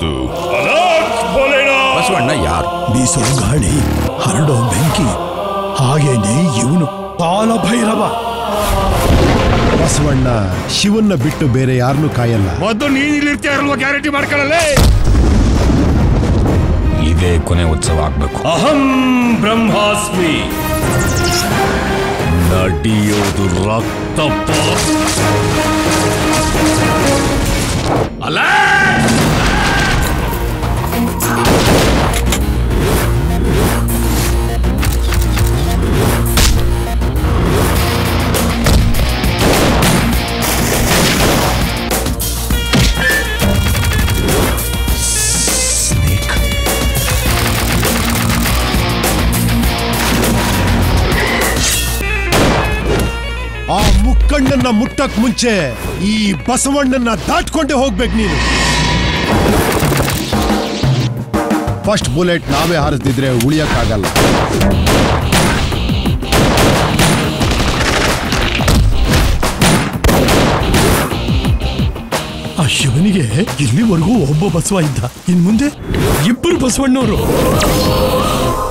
ಮಾತು ಬಸವಣ್ಣ ಯಾರು ಬೀಸೋ ಗಾಳಿ ಹರಡೋ ಬೆಂಕಿ ಹಾಗೇನೆ ಇವನು ಕಾಲಭೈರವ ಬಸವಣ್ಣ ಶಿವನ್ನ ಬಿಟ್ಟು ಬೇರೆ ಯಾರನ್ನೂ ಕಾಯಲ್ಲ ಮೊದಲು ನೀನ್ ಇಲ್ಲಿರ್ತೀಯ ಅಲ್ವಾ ಗ್ಯಾರಂಟಿ ಮಾಡ್ಕೊಳ್ಳಲೇ ಇದೇ ಕೊನೆ ಉತ್ಸವ ಆಗ್ಬೇಕು ಅಹಂ ಬ್ರಹ್ಮಾಸ್ಮಿ ನಡೆಯೋದು ರಕ್ತಪಾತ ಅಲ್ಲ ಆ ಮುಕ್ಕಣ್ಣನ್ನ ಮುಟ್ಟಕ್ ಮುಂಚೆ ಈ ಬಸವಣ್ಣನ ದಾಟ್ಕೊಂಡೇ ಹೋಗ್ಬೇಕು ನೀನು ಫಸ್ಟ್ ಬುಲೆಟ್ ನಾವೇ ಹಾರಿಸ್ದಿದ್ರೆ ಉಳಿಯಕ್ಕಾಗಲ್ಲ ಆ ಶಿವನಿಗೆ ಇಲ್ಲಿವರೆಗೂ ಒಬ್ಬ ಬಸವ ಇದ್ದ ಇನ್ ಮುಂದೆ ಇಬ್ಬರು ಬಸವಣ್ಣವರು